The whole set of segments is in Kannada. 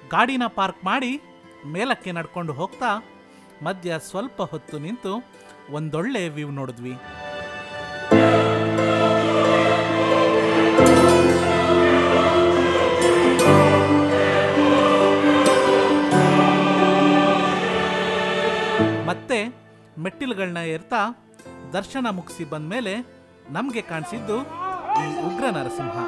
ಗಾಡಿನ ಪಾರ್ಕ್ ಮಾಡಿ ಮೇಲಕ್ಕೆ ನಡ್ಕೊಂಡು ಹೋಗ್ತಾ ಮಧ್ಯ ಸ್ವಲ್ಪ ಹೊತ್ತು ನಿಂತು ಒಂದೊಳ್ಳೆ ವ್ಯೂ ನೋಡಿದ್ವಿ ಮತ್ತೆ ಮೆಟ್ಟಿಲುಗಳನ್ನ ಏರ್ತಾ ದರ್ಶನ ಮುಗಿಸಿ ಬಂದ್ಮೇಲೆ ನಮಗೆ ಕಾಣಿಸಿದ್ದು ಈ ಉಗ್ರ ನರಸಿಂಹ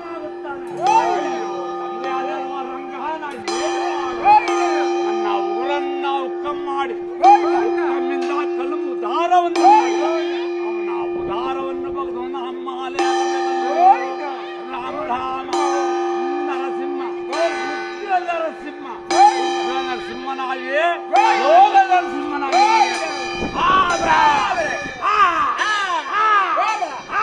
ನನ್ನ ಊರನ್ನ ಉಕ್ಕಂ ಮಾಡಿ ಉಕ್ಕಮ್ಮಿಂದ ಕಲುಮು ದಾರವನ್ನು ಅವನ ಉದಾರವನ್ನು ಬಗೆದು ನಮ್ಮಾಲೆ ರಾಮ ರಾಮ ನರಸಿಂಹ ಉಗ್ರ ನರಸಿಂಹ ಉಗ್ರ ನರಸಿಂಹನಾಗಿ ಯೋಗ ನರಸಿಂಹನಾಗಿ ಆದ್ರ, ಆ, ಆ, ಆ, ಆ,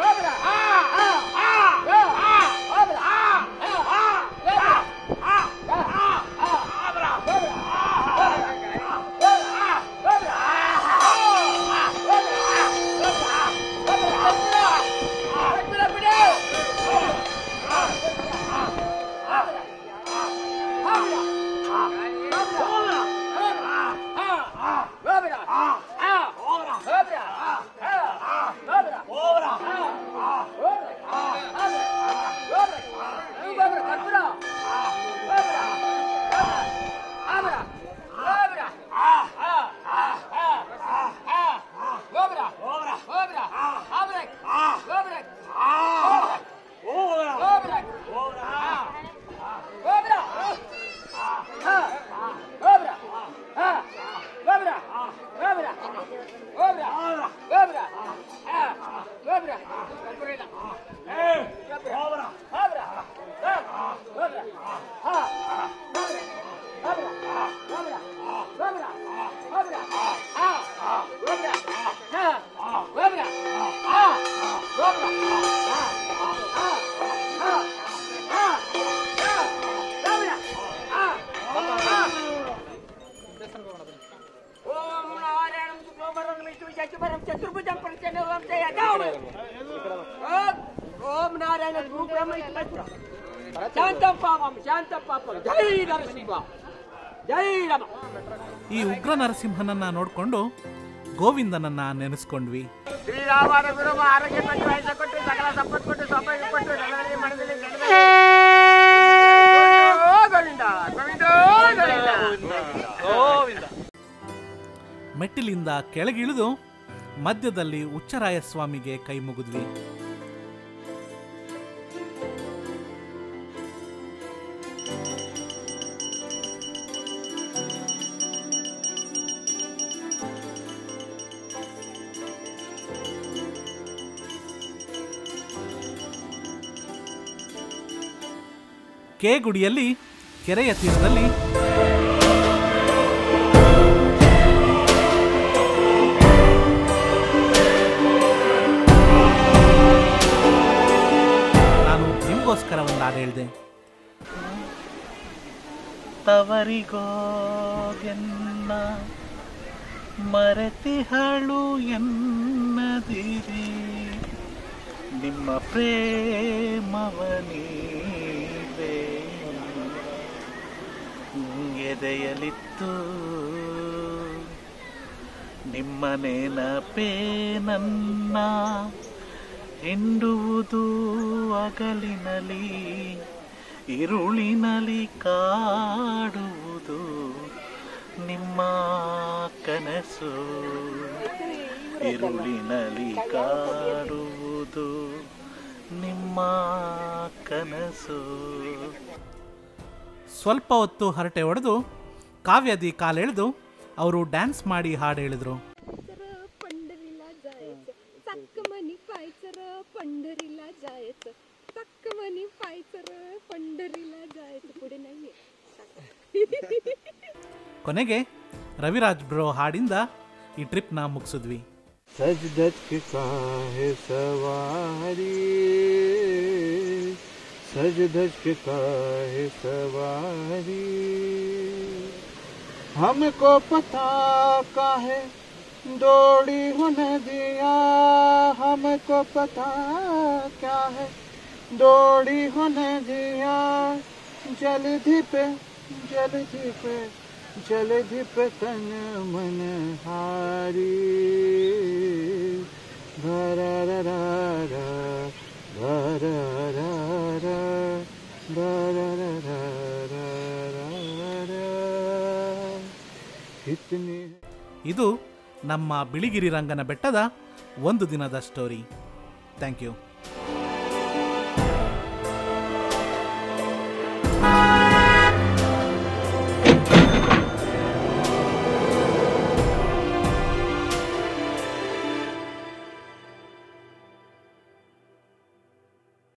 ఓం నారాయణం శుక్లోపరం విష్ణు చతుర్భరం చతుర్భుజం ప్రచండం జయదాం ఓం నారాయణ రూపం శాంతం పాపం శాంతం పాపం జై నరసింహ జై రమ ಈ ಉಗ್ರ ನರಸಿಂಹನನ್ನ ನೋಡ್ಕೊಂಡು ಗೋವಿಂದನನ್ನ ನೆನೆಸ್ಕೊಂಡ್ವಿ ಶ್ರೀರಾಮನ ಗುರುಮ ಆರೋಗ್ಯ ಕೊಟ್ಟು ವಯಸ್ಸ ಕೊಟ್ಟು ಸಕಲ ಸಂಪತ್ತು ಕೊಟ್ಟು ಸೌಭಾಗ್ಯ ಕೊಟ್ಟು ನಗರದಲ್ಲಿ ಮನದಲ್ಲಿ ಗಣದಲ್ಲಿ ಗೋವಿಂದ ಗೋವಿಂದ ಗೋವಿಂದ ಮೆಟ್ಟಿಲಿಂದ ಕೆಳಗಿಳಿದು ಮಧ್ಯದಲ್ಲಿ ಉಚ್ಚರಾಯ ಸ್ವಾಮಿಗೆ ಕೈ ಮುಗಿದ್ವಿ ಕೆ ಗುಡಿಯಲ್ಲಿ ಕೆರೆಯ ತೀರದಲ್ಲಿ ನಾನು ನಿಮಗೋಸ್ಕರ ಒಂದು ಹಾಡು ಹೇಳಿದೆ ತವರಿಗೋಗೆನ್ನ ಮರೆತಿಹಳು ಎನ್ನದಿರಿ ನಿಮ್ಮ ಪ್ರೇಮವನೀವೇ ಎದೆಯಲಿತ್ತು ನಿಮ್ಮ ನೆನಪೇ ನನ್ನ ಹಿಂಡುವುದು ಅಗಲಿನಲಿ ಇರುಳಿನಲಿ ಕಾಡುವುದು ನಿಮ್ಮ ಕನಸು ಇರುಳಿನಲಿ ಕಾಡುವುದು ನಿಮ್ಮ ಕನಸು ಸ್ವಲ್ಪ ಹೊತ್ತು ಹರಟೆ ಹೊಡೆದು ಕಾವ್ಯದಿ ಕಾಲೆಳೆದು ಅವರು ಡ್ಯಾನ್ಸ್ ಮಾಡಿ ಹಾಡು ಹೇಳಿದ್ರು पंढरीला जायचं चक्क मनी पायचं र पंढरीला जायचं चक्क मनी पायचं र पंढरीला जायचं पुढे नाहीये ಕೊನೆಗೆ ರವಿರಾಜ್ ಬ್ರೋ ಹಾಡಿಂದ ಈ ಟ್ರಿಪ್ನ ಮುಗಿಸಿದ್ವಿ सज धज के काहे सवारी सज धज के काहे सवारी हमको पता काहे दौड़ी हो नदिया हमको पता क्या है दौड़ी हो नदिया जल्दी पे जलधि पे जलधि पे तन मन हारी भरा रा रा रा भरा रा रा भरा रा रा रा रा रा कितने ಇದು ನಮ್ಮ ಬಿಳಿಗಿರಿ ರಂಗನ ಬೆಟ್ಟದ ಒಂದು ದಿನದ ಸ್ಟೋರಿ ಥ್ಯಾಂಕ್ ಯು